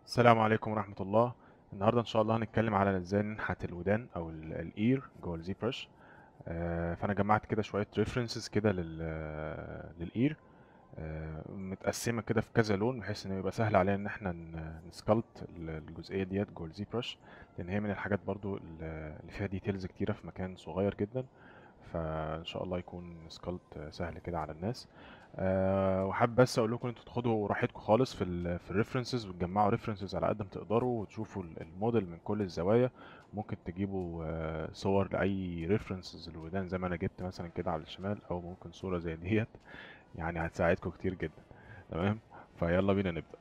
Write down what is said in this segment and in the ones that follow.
السلام عليكم ورحمة الله النهاردة إن شاء الله هنتكلم على إزاي ننحت الودان أو ال- الإير جوه الزي برش آه، فأنا جمعت كده شوية ريفرنسز كده لل للإير آه، متقسمة كده في كذا لون بحيث إنه يبقى سهل علينا إن إحنا نسكالبت الجزئية ديت جوه الزي برش لأن هي من الحاجات برضو ال- اللي فيها ديتيلز كتيرة في مكان صغير جدا فإن شاء الله يكون سكالبت سهل كده على الناس أه وحابب بس اقول لكم انتوا تاخدوا راحتكم خالص في ال في الريفرنسز وتجمعوا ريفرنسز على قد ما تقدروا وتشوفوا ال- الموديل من كل الزوايا ممكن تجيبوا آه، صور لاي ريفرنسز للودان زي ما انا جبت مثلا كده على الشمال او ممكن صورة زي ديت يعني هتساعدكم كتير جدا تمام فيلا بينا نبدأ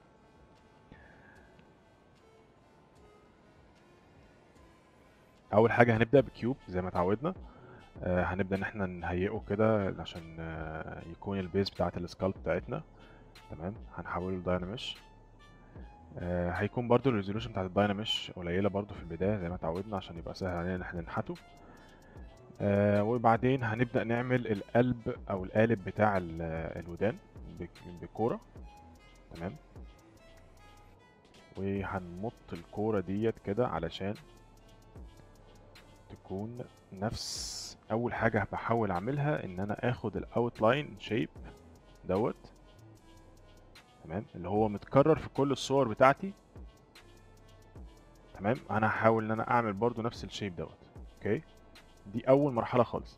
اول حاجة هنبدأ بكيوب زي ما اتعودنا آه، هنبدأ ان احنا نهيئه كده عشان آه، يكون البيز بتاعت السكالب بتاعتنا تمام هنحوله لدايناميش آه، هيكون برضو الريزولوشن بتاعت الدايناميش قليلة برضو في البداية زي ما اتعودنا عشان يبقى سهل علينا ان احنا ننحته آه، وبعدين هنبدأ نعمل القلب او القالب بتاع ال- الودان بك- بكورة تمام وهنمط الكورة ديت كده علشان تكون نفس اول حاجة بحاول اعملها ان انا اخد الاوتلاين شيب دوت تمام اللي هو متكرر في كل الصور بتاعتي تمام انا هحاول ان انا اعمل برضو نفس الشيب دوت اوكي دي اول مرحلة خالص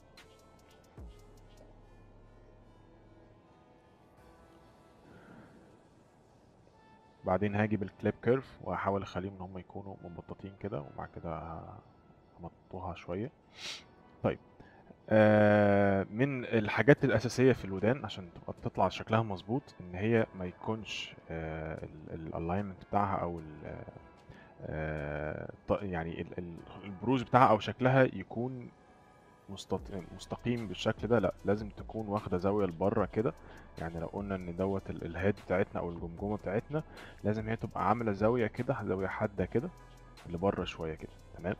بعدين هاجي بالكليب كيرف وهحاول اخليهم ان هم يكونوا مبططين كده وبعد كده همطوها شوية طيب آه من الحاجات الأساسية في الودان عشان تبقى تطلع شكلها مظبوط إن هي ما يكونش الالاينمنت بتاعها أو ال آه ط- يعني ال- ال- البروز بتاعها أو شكلها يكون مستط- مستقيم بالشكل ده لا لازم تكون واخدة زاوية لبره كده يعني لو قلنا إن دوت ال- الهيد بتاعتنا أو الجمجمة بتاعتنا لازم هي تبقى عاملة زاوية كده زاوية حادة كده لبره شوية كده تمام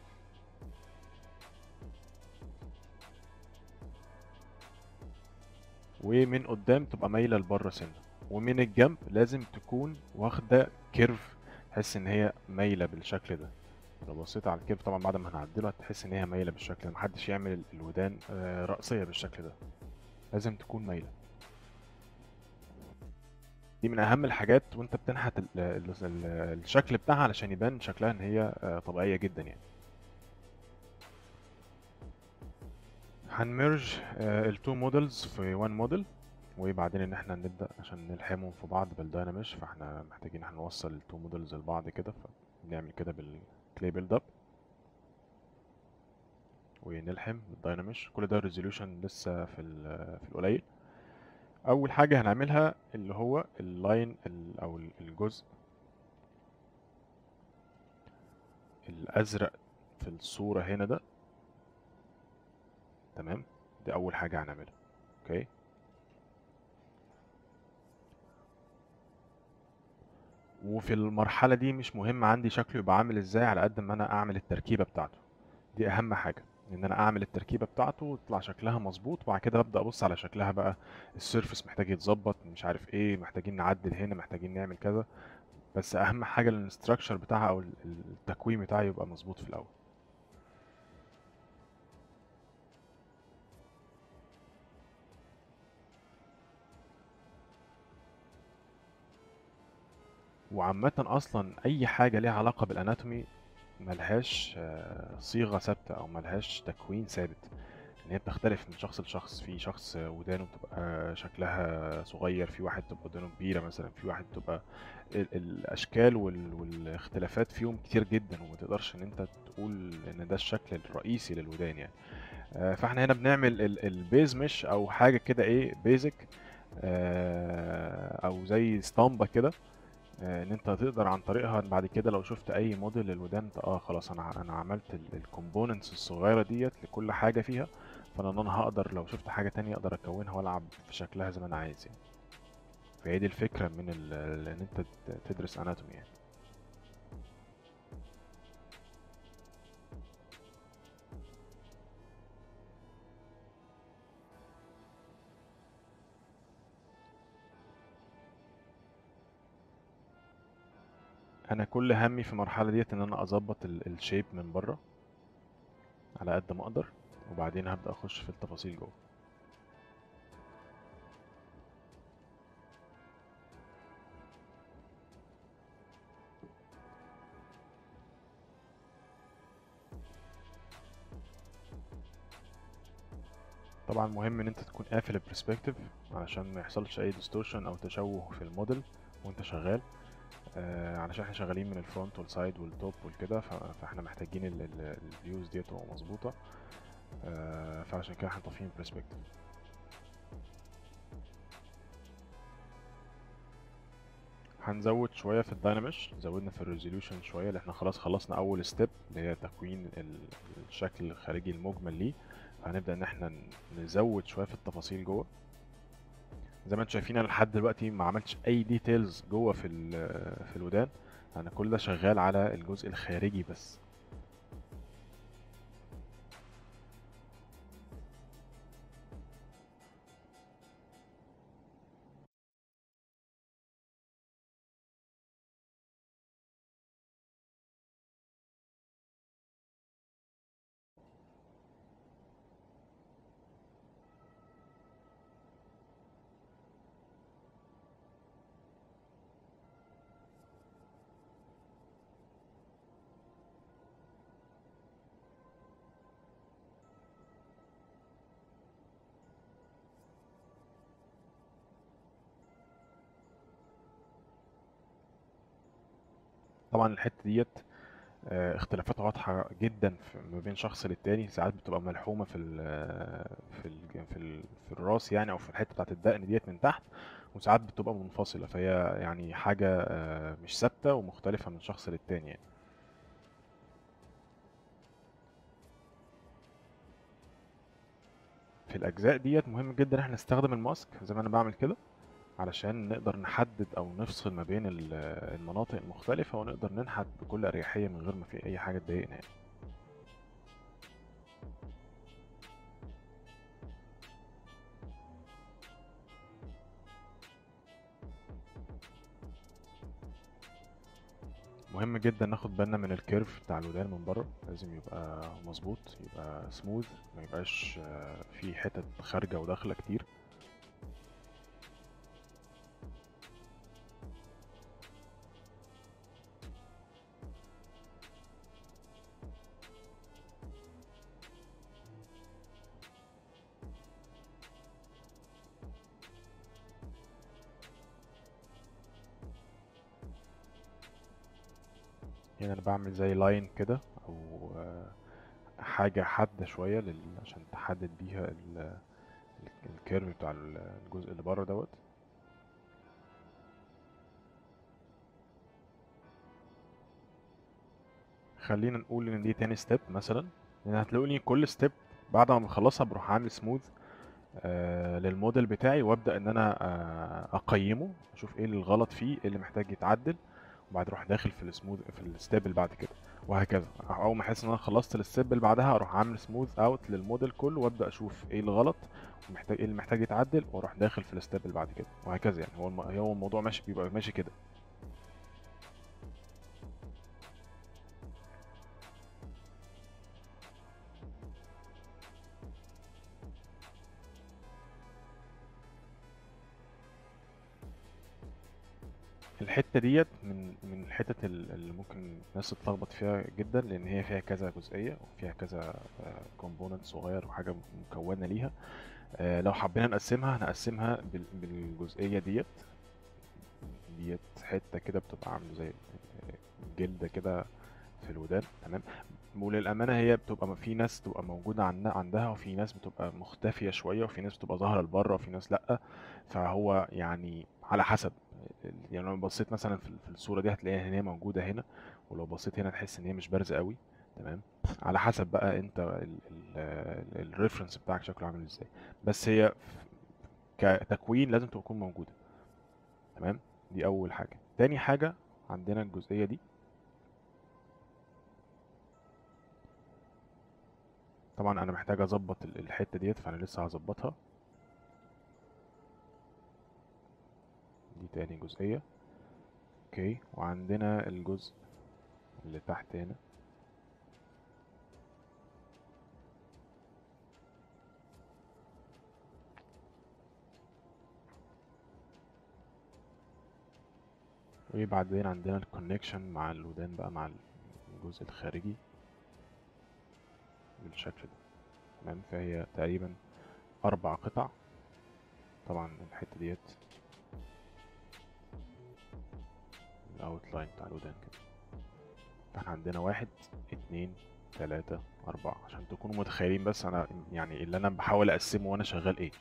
ومن قدام تبقى مايلة لبره سنة ومن الجنب لازم تكون واخدة كيرف تحس ان هي مايلة بالشكل ده لو بصيت على الكيرف طبعا بعد ما هنعدله هتحس ان هي مايلة بالشكل ده محدش يعمل ال- الودان آه، رأسية بالشكل ده لازم تكون مايلة دي من اهم الحاجات وانت بتنحت ال- ال- ال- الشكل بتاعها علشان يبان شكلها ان هي آه، طبيعية جدا يعني هنمرج التو مودلز في وان موديل وبعدين ان احنا نبدأ عشان نلحمهم في بعض بالدايناميش فاحنا محتاجين احنا نوصل التو مودلز لبعض كده فبنعمل كده بالكلي بيلد اب ونلحم بالدايناميش كل ده ريزوليوشن لسه في ال- في القليل اول حاجة هنعملها اللي هو اللاين ال- او ال- الجزء الازرق في الصورة هنا ده تمام دي اول حاجة هنعملها اوكي وفي المرحلة دي مش مهم عندي شكله يبقى عامل ازاي على قد ما انا اعمل التركيبة بتاعته دي اهم حاجة ان انا اعمل التركيبة بتاعته وتطلع شكلها مظبوط وبعد كده ابدا ابص على شكلها بقى السيرفس محتاج يتظبط مش عارف ايه محتاجين نعدل هنا محتاجين نعمل كذا بس اهم حاجة الاستراكشر بتاعها او ال- التكوين بتاعها يبقى مظبوط في الاول وعامة اصلا اي حاجة ليها علاقة بالاناتومي ملهاش آه، صيغة ثابتة او ملهاش تكوين ثابت ان هي بتختلف من شخص لشخص في شخص ودانه بتبقى شكلها صغير في واحد تبقى ودانه كبيرة مثلا في واحد تبقى ال- الاشكال وال- والاختلافات فيهم كتير جدا وما تقدرش ان انت تقول ان ده الشكل الرئيسي للودان يعني آه، فاحنا هنا بنعمل ال- البيز مش او حاجة كده ايه بيزك او زي اسطمبة كده آه، ان انت تقدر عن طريقها بعد كده لو شفت اي موديل للودان انت اه خلاص انا انا عملت الكومبوننتس الصغيره ديت لكل حاجه فيها فانا إن انا هقدر لو شفت حاجه تانية اقدر اكونها والعب في شكلها زي ما انا عايز يعني فهي دي الفكره من ال- ال- ان انت ت- تدرس اناتومي يعني انا كل همي في المرحله ديت ان انا اظبط الشيب من بره على قد ما اقدر وبعدين هبدا اخش في التفاصيل جوه طبعا مهم ان انت تكون قافل البرسبكتيف علشان ما يحصلش اي ديستورشن او تشوه في الموديل وانت شغال آه علشان احنا شغالين من الفرونت والسايد والتوب والكده ف- فاحنا محتاجين الفيوز ديت تبقى مظبوطه آه فعشان كده احنا طافيين البرسبكتيف هنزود شويه في الدايناميش زودنا في الريزوليوشن شويه اللي احنا خلاص خلصنا اول ستيب اللي هي تكوين ال- الشكل الخارجي المجمل ليه فهنبدا ان احنا نزود شويه في التفاصيل جوه زي ما انتم شايفين انا لحد دلوقتي ما عملتش اي ديتيلز جوه في ال- في الودان انا كل ده شغال على الجزء الخارجي بس طبعا الحته ديت آه، اختلافات واضحه جدا في ما بين شخص للتاني ساعات بتبقى ملحومه في ال في ال في, ال في الراس يعني او في الحته بتاعت الدقن ديت من تحت وساعات بتبقى منفصله فهي يعني حاجه آه، مش ثابته ومختلفه من شخص للتاني يعني في الاجزاء ديت مهم جدا احنا نستخدم الماسك زي ما انا بعمل كده علشان نقدر نحدد او نفصل ما بين ال- المناطق المختلفة ونقدر ننحت بكل اريحية من غير ما في اي حاجة تضايقنا يعني مهم جدا ناخد بالنا من الكيرف بتاع الودان من بره لازم يبقى مظبوط يبقى سموث ما يبقاش آه، في حتت خارجة وداخلة كتير هنا انا بعمل زي لاين كده او آه، حاجة حادة شوية لل... عشان تحدد بيها ال... ال- الكيرف بتاع ال- الجزء اللي بره دوت خلينا نقول ان دي تاني ستيب مثلا لان هتلاقوني كل ستيب بعد ما بخلصها بروح عامل سموث آه للموديل بتاعي وابدا ان انا آه اقيمه اشوف ايه اللي غلط فيه ايه اللي محتاج يتعدل وبعد اروح داخل في السموث في الستيب اللي بعد كده وهكذا اول ما احس ان انا خلصت الستيب اللي بعدها اروح عامل سموث اوت للموديل كله وابدا اشوف ايه الغلط ومحتاج ايه اللي محتاج يتعدل واروح داخل في الستيب اللي بعد كده وهكذا يعني هو الم... هو الموضوع ماشي بيبقى ماشي كده الحتة ديت من من الحتت ال- اللي ممكن الناس تتلخبط فيها جدا لأن هي فيها كذا جزئية وفيها كذا كومبوننت صغير وحاجة مكونة ليها آه، لو حبينا نقسمها هنقسمها بال- بالجزئية ديت ديت حتة كده بتبقى عاملة زي جلدة كده في الودان تمام وللأمانة هي بتبقى في ناس بتبقى موجودة عن- عندها وفي ناس بتبقى مختفية شوية وفي ناس بتبقى ظاهرة لبره وفي ناس لأ فهو يعني على حسب يعني لو بصيت مثلا في في الصورة دي هتلاقيها ان هي موجودة هنا ولو بصيت هنا تحس ان هي مش بارزة قوي تمام على حسب بقى انت الريفرنس بتاعك شكله عامل ازاي بس هي كتكوين لازم تكون موجودة تمام دي اول حاجة تاني حاجة عندنا الجزئية دي طبعا انا محتاج اظبط ال- الحتة ديت فانا لسه هظبطها دي تاني جزئية اوكي وعندنا الجزء اللي تحت هنا وبعدين عندنا الكونكشن مع الودان بقى مع الجزء الخارجي بالشكل ده تمام فهي تقريبا أربع قطع طبعا الحتة ديت الاوتلاين بتاع الودان كده فاحنا عندنا واحد اتنين تلاتة أربعة عشان تكونوا متخيلين بس أنا يعني اللي أنا بحاول أقسمه وأنا شغال إيه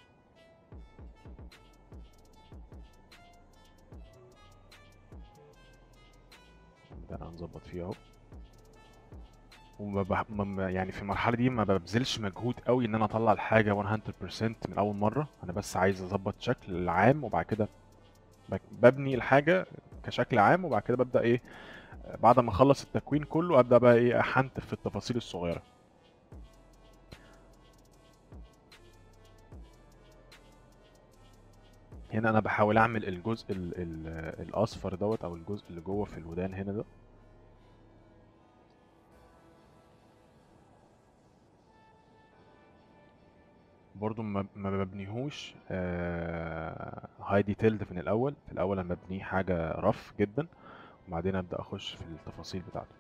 بدأنا نظبط فيه أهو وما بح... ما- يعني في المرحلة دي ما ببذلش مجهود قوي إن أنا أطلع الحاجة 100% من أول مرة أنا بس عايز أظبط شكل العام وبعد كده بك- ببني الحاجة كشكل عام وبعد كده ببدأ إيه بعد ما اخلص التكوين كله ابدا بقى ايه احنتف في التفاصيل الصغيره هنا انا بحاول اعمل الجزء ال ال الاصفر دوت او الجزء اللي جوه في الودان هنا ده برضو ما ما ببنيهوش هاي ديتيلد من الاول في الاول انا ببنيه حاجه رف جدا وبعدين ابدا اخش في التفاصيل بتاعته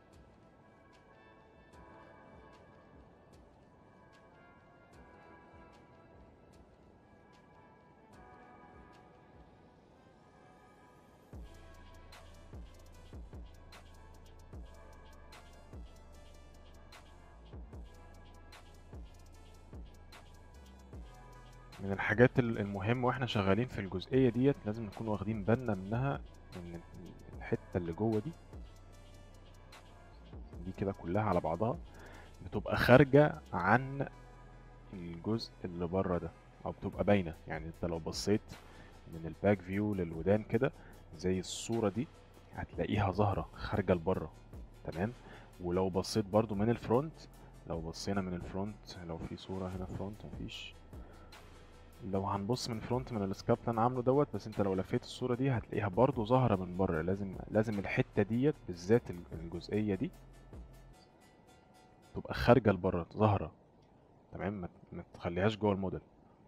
من الحاجات ال- المهمة واحنا شغالين في الجزئية ديت لازم نكون واخدين بالنا منها ان الحتة اللي جوه دي دي كده كلها على بعضها بتبقى خارجة عن الجزء اللي بره ده او بتبقى باينة يعني انت لو بصيت من الباك فيو للودان كده زي الصورة دي هتلاقيها ظاهرة خارجة لبره تمام ولو بصيت برضو من الفرونت لو بصينا من الفرونت لو في صورة هنا فرونت مفيش لو هنبص من فرونت من السكاب اللي انا عامله دوت بس انت لو لفيت الصورة دي هتلاقيها برضو ظاهرة من بره لازم لازم الحتة ديت بالذات ال- الجزئية دي تبقى خارجة لبره ظاهرة تمام ما ما تخليهاش جوه الموديل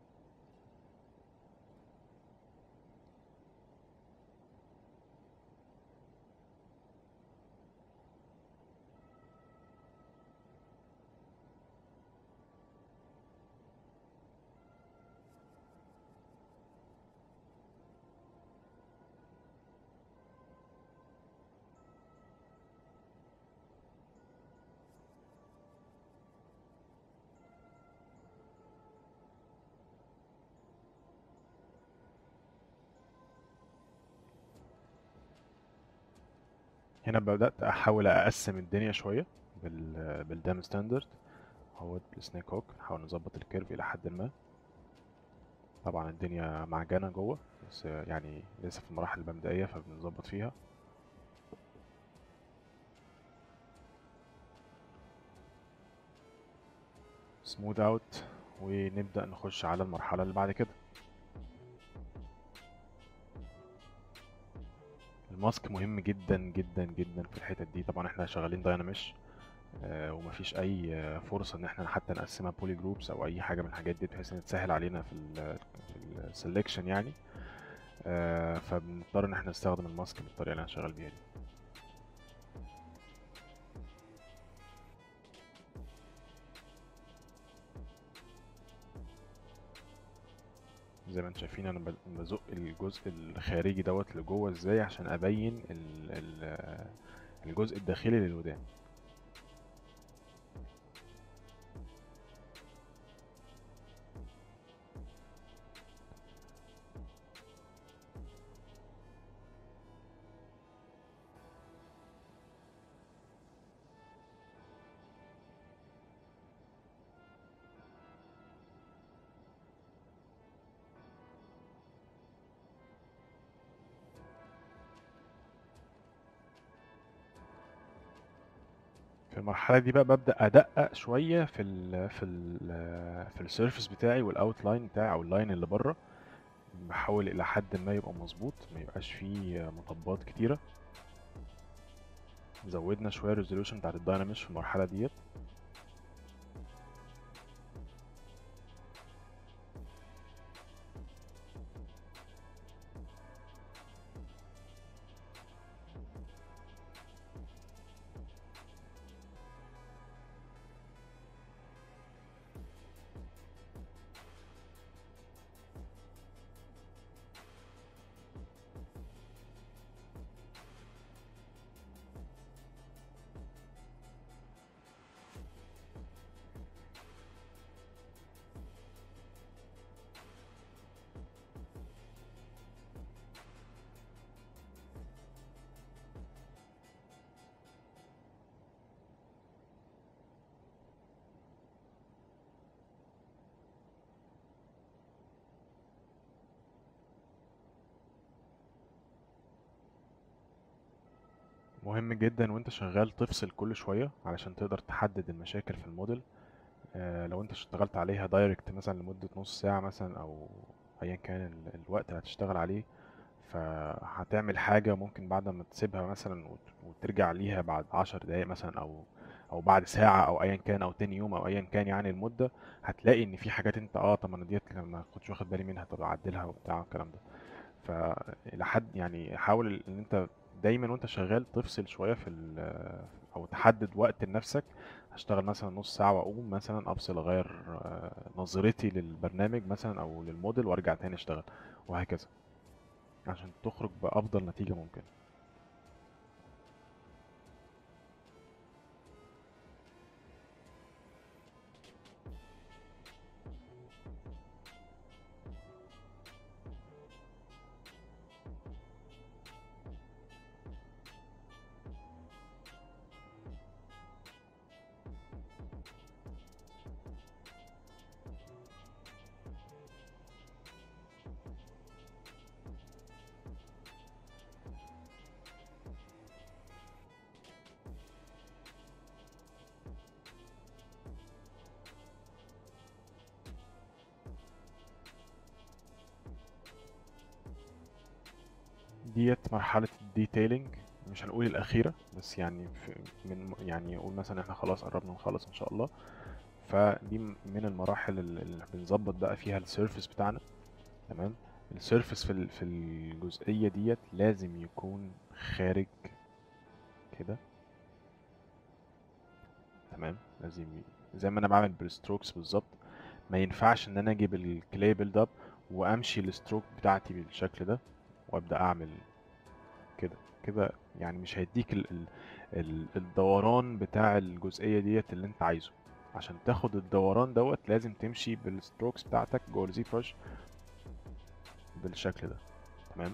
هنا بدأت احاول اقسم الدنيا شوية بال بالدام ستاندرد اهوت السنيك هوك نحاول نظبط الكيرف الى حد ما طبعا الدنيا معجنة جوه بس يعني لسه في المراحل المبدئية فبنظبط فيها سموث اوت ونبدأ نخش على المرحلة اللي بعد كده الماسك مهم جدا جدا جدا في الحتت دي طبعا احنا شغالين دايناميش آه ومفيش اي آه، فرصة ان احنا حتى نقسمها بولي جروبس او اي حاجة من الحاجات دي بحيث ان تسهل علينا في ال في السلكشن يعني آه فبنضطر ان احنا نستخدم الماسك بالطريقة اللي انا شغال بيها دي زي ما انتم شايفين انا ب- بزق الجزء الخارجي دوت لجوه ازاي عشان ابين ال ال الجزء الداخلي للودان في المرحلة دي بقى ببدأ أدقق شوية في ال في ال في السيرفيس بتاعي والأوت لاين بتاعي أو اللاين اللي بره بحاول الى حد ما يبقى مظبوط ما يبقاش فيه مطبات كتيره زودنا شويه الريزولوشن بتاعت الدايناميش في المرحله ديت مهم جدا وانت شغال تفصل كل شويه علشان تقدر تحدد المشاكل في الموديل آه، لو انت اشتغلت عليها دايركت مثلا لمده نص ساعه مثلا او ايا كان ال- الوقت اللي هتشتغل عليه فهتعمل حاجه ممكن بعد ما تسيبها مثلا وت- وترجع ليها بعد عشر دقايق مثلا او او بعد ساعه او ايا كان او تاني يوم او ايا كان يعني المده هتلاقي ان في حاجات انت اه طب انا ديت ما كنتش واخد بالي منها طب اعدلها وبتاع الكلام ده فإلى حد يعني حاول ان انت دايما وانت شغال تفصل شويه في ال- او تحدد وقت لنفسك هشتغل مثلا نص ساعه واقوم مثلا افصل اغير آه، نظرتي للبرنامج مثلا او للموديل وارجع تاني اشتغل وهكذا عشان تخرج بافضل نتيجه ممكن ديت مرحله الديتيلينج مش هنقول الاخيره بس يعني في من يعني نقول مثلا احنا خلاص قربنا نخلص ان شاء الله فدي م- من المراحل اللي اللي بنظبط بقى فيها السيرفس بتاعنا تمام السيرفس في ال- في الجزئيه ديت لازم يكون خارج كده تمام لازم ي- زي ما انا بعمل بالستروكس بالظبط ما ينفعش ان انا اجيب الكلاي بيلد اب وامشي الستروك بتاعتي بالشكل ده وابدا اعمل كده كده يعني مش هيديك ال ال ال الدوران بتاع الجزئيه ديت اللي انت عايزه عشان تاخد الدوران دوت لازم تمشي بالستروكس بتاعتك جوه الزي برش بالشكل ده تمام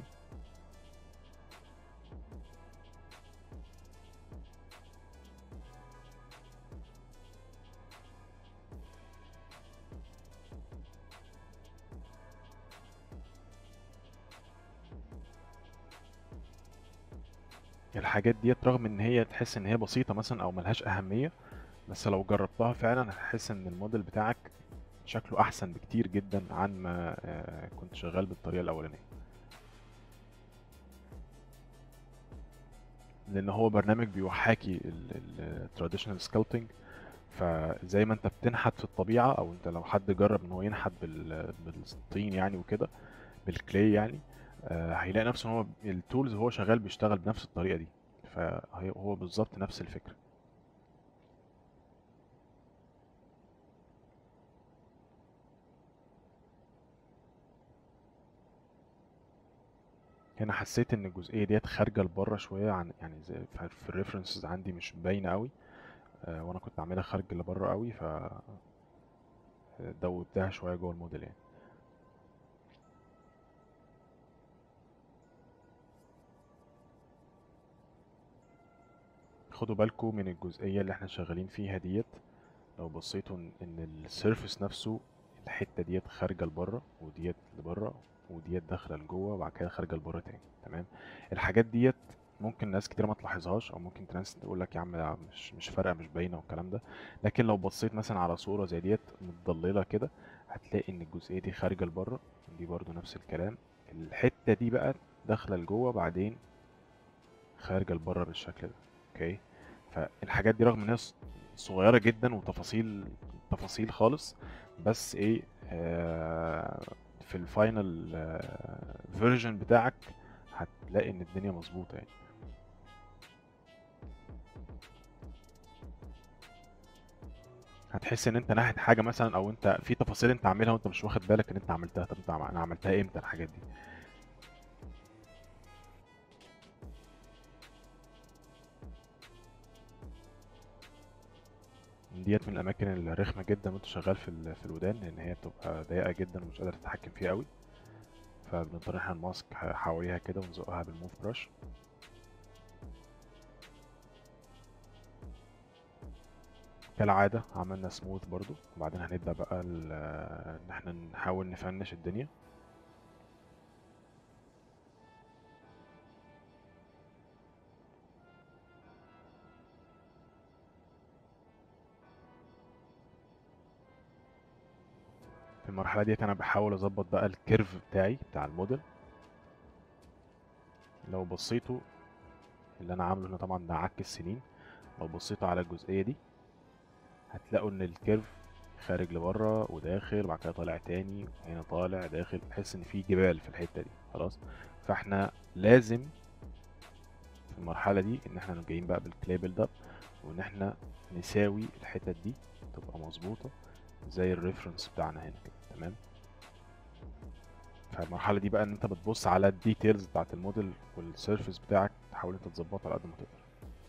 الحاجات ديت رغم ان هي تحس ان هي بسيطة مثلا او ملهاش اهمية بس لو جربتها فعلا هتحس ان الموديل بتاعك شكله احسن بكتير جدا عن ما آه، كنت شغال بالطريقة الاولانية لان هو برنامج بيحاكي التراديشنال سكالبتنج فزي ما انت بتنحت في الطبيعة او انت لو حد جرب ان هو ينحت بال- بالطين يعني وكده بالكلاي يعني آه، هيلاقي نفسه ان هو التولز هو شغال بيشتغل بنفس الطريقة دي فهو بالظبط نفس الفكرة هنا حسيت ان الجزئية ديت خارجة لبره شوية عن يعني زي ف- في الريفرنسز عندي مش باينة قوي آه، وانا كنت عاملها خارج لبره قوي ف دوبتها شوية جوه الموديل يعني خدوا بالكم من الجزئية اللي احنا شغالين فيها ديت لو بصيتوا ان إن السيرفس نفسه الحتة ديت خارجة لبره وديت لبره وديت داخلة لجوه وبعد كده خارجة لبره تاني تمام الحاجات ديت ممكن ناس كتير ما تلاحظهاش او ممكن ناس تقول لك يا عم لا مش مش فارقة مش باينة والكلام ده لكن لو بصيت مثلا على صورة زي ديت متضللة كده هتلاقي ان الجزئيه دي خارجه لبره دي برضو نفس الكلام الحته دي بقى داخله لجوه بعدين خارجه لبره بالشكل ده اوكي فالحاجات دي رغم ان هي ص- صغيره جدا وتفاصيل تفاصيل خالص بس ايه آه في الفاينل فيرجن بتاعك هتلاقي ان الدنيا مظبوطه يعني هتحس ان انت ناحيه حاجه مثلا او انت في تفاصيل انت عاملها وانت مش واخد بالك ان انت عملتها طب انت عم- انا عملتها امتى الحاجات دي ديت من الاماكن الرخمه جدا وانت شغال في ال- في الودان لان هي بتبقى ضيقه جدا ومش قادر تتحكم فيها قوي فبنضطر احنا نماسك حواليها كده ونزقها بالموف براش كالعاده عملنا سموث برضو وبعدين هنبدا بقى ال- ان احنا نحاول نفنش الدنيا في المرحله ديت انا بحاول اظبط بقى الكيرف بتاعي بتاع الموديل لو بصيتوا اللي انا عامله هنا طبعا ده عك السنين لو بصيتوا على الجزئيه دي هتلاقوا ان الكيرف خارج لبره وداخل وبعد كده طالع تاني هنا طالع داخل تحس ان في جبال في الحته دي خلاص فاحنا لازم في المرحله دي ان احنا جايين بقى بالكلاي بيلد اب وان احنا نساوي الحتت دي تبقى مظبوطه زي الريفرنس بتاعنا هنا كده تمام فالمرحله دي بقى ان انت بتبص على الديتيلز بتاعت الموديل والسيرفيس بتاعك تحاول انت تظبطها على قد ما تقدر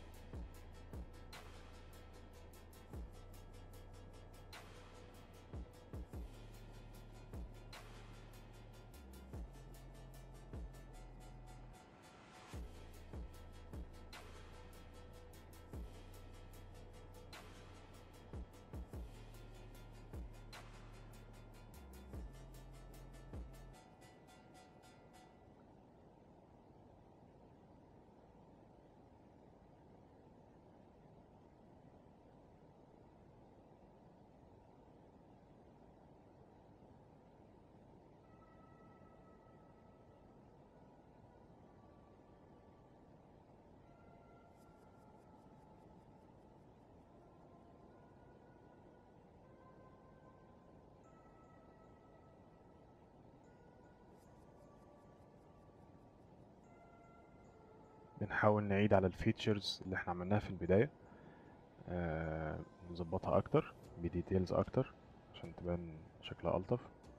بنحاول نعيد على الفيتشرز اللي احنا عملناها في البداية آه نظبطها اكتر بديتيلز اكتر عشان تبان شكلها الطف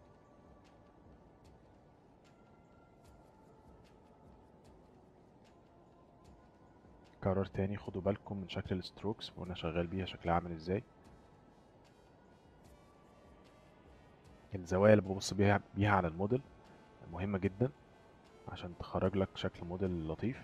كرر تاني خدوا بالكم من شكل الستروكس وانا شغال بيها شكلها عامل ازاي الزوايا اللي ببص بيها بيها على الموديل مهمة جدا عشان تخرج لك شكل موديل لطيف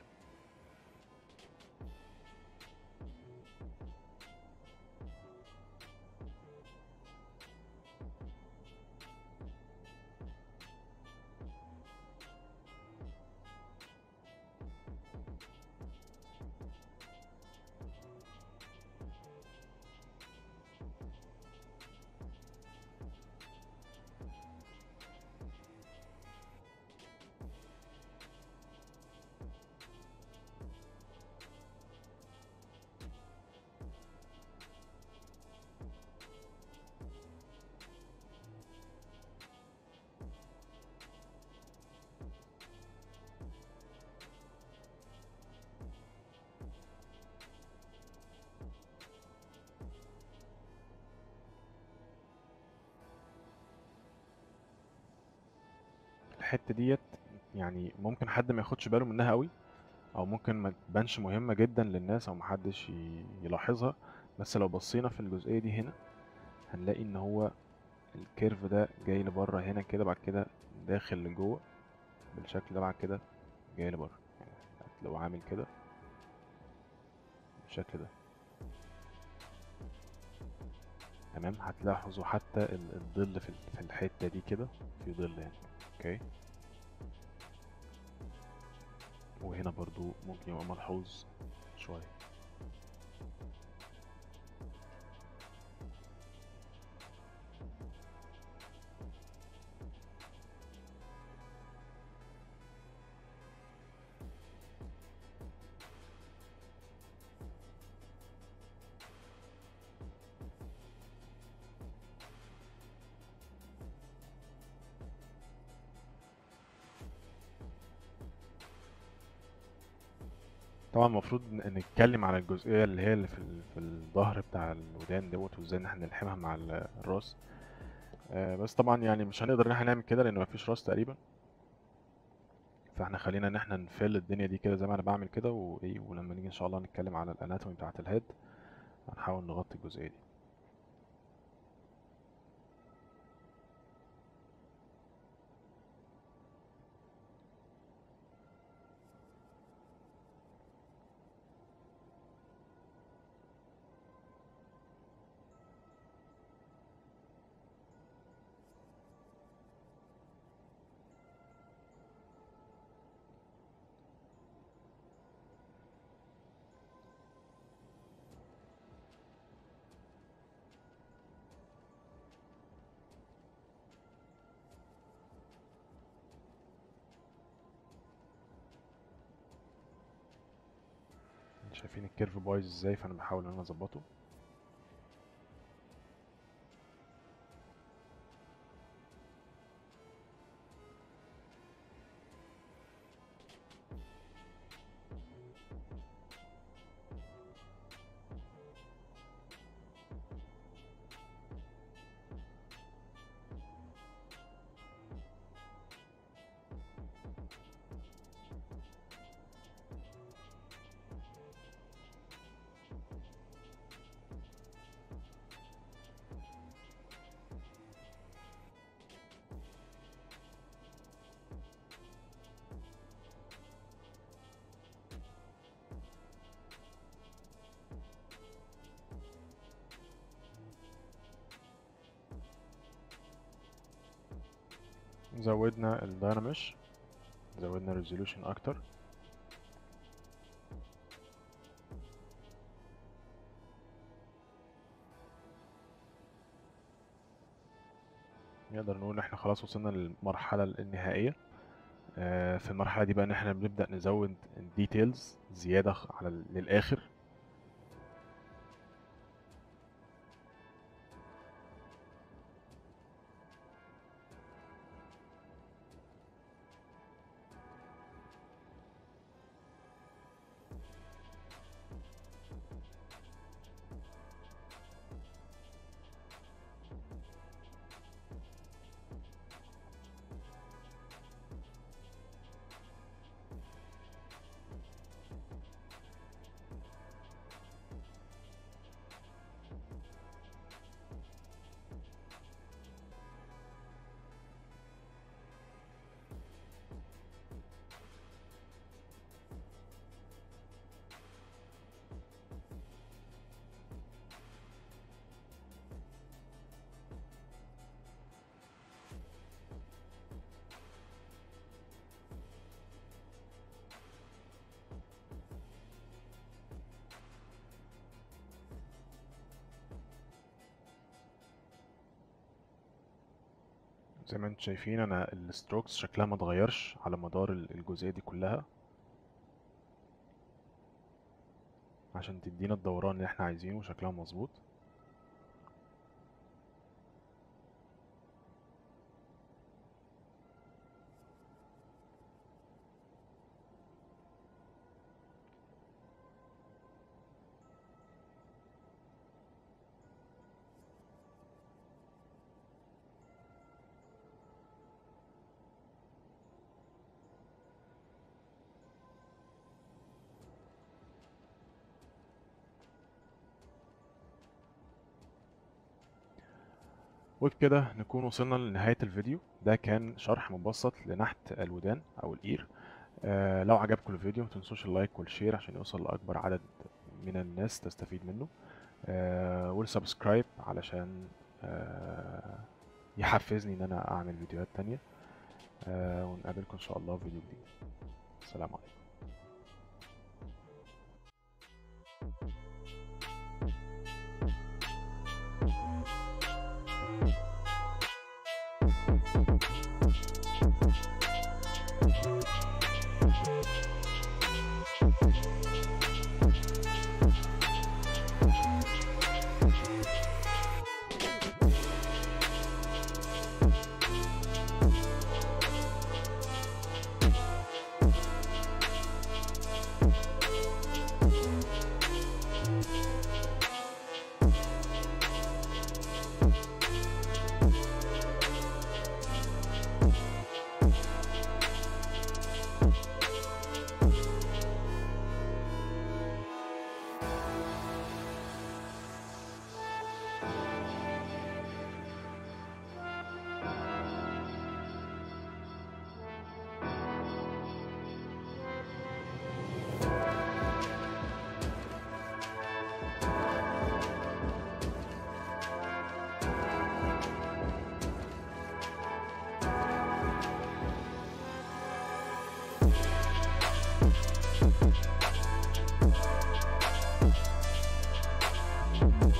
الحتة ديت يعني ممكن حد ما ياخدش باله منها قوي او ممكن ما تبانش مهمة جدا للناس او محدش ي- يلاحظها بس لو بصينا في الجزئية دي هنا هنلاقي ان هو الكيرف ده جاي لبره هنا كده بعد كده داخل لجوه بالشكل ده بعد كده جاي لبره يعني لو عامل كده بالشكل ده تمام هتلاحظوا حتى ال- الظل في ال- في الحتة دي كده في ظل يعني اوكي وهنا برضو ممكن يبقى ملحوظ شوية طبعا المفروض ن- نتكلم على الجزئية اللي هي اللي في ال- في الظهر بتاع الودان دوت وازاي ان احنا نلحمها مع ال- الراس آه، بس طبعا يعني مش هنقدر ان احنا نعمل كده لان مفيش راس تقريبا فاحنا خلينا ان احنا نفل الدنيا دي كده زي ما انا بعمل كده وايه ولما نيجي ان شاء الله نتكلم على الاناتومي بتاعة الهيد هنحاول نغطي الجزئية دي شايفين الكيرف بايظ ازاي فانا بحاول ان انا اظبطه زودنا الدايناميش زودنا ريزولوشن اكتر نقدر نقول ان احنا خلاص وصلنا للمرحلة النهائية آه، في المرحلة دي بقى ان احنا بنبدأ نزود الديتيلز زيادة خ- على ال- للآخر زي ما انتم شايفين انا الستروكس شكلها ما اتغيرش على مدار ال- الجزئية دي كلها عشان تدينا الدوران اللي احنا عايزينه وشكلها مظبوط وبكده نكون وصلنا لنهاية الفيديو ده كان شرح مبسط لنحت الودان او الاير آه لو عجبكم الفيديو متنسوش اللايك والشير عشان يوصل لأكبر عدد من الناس تستفيد منه آه والسبسكرايب علشان آه يحفزني ان انا اعمل فيديوهات تانية آه ونقابلكم ان شاء الله في فيديو جديد السلام عليكم ماشي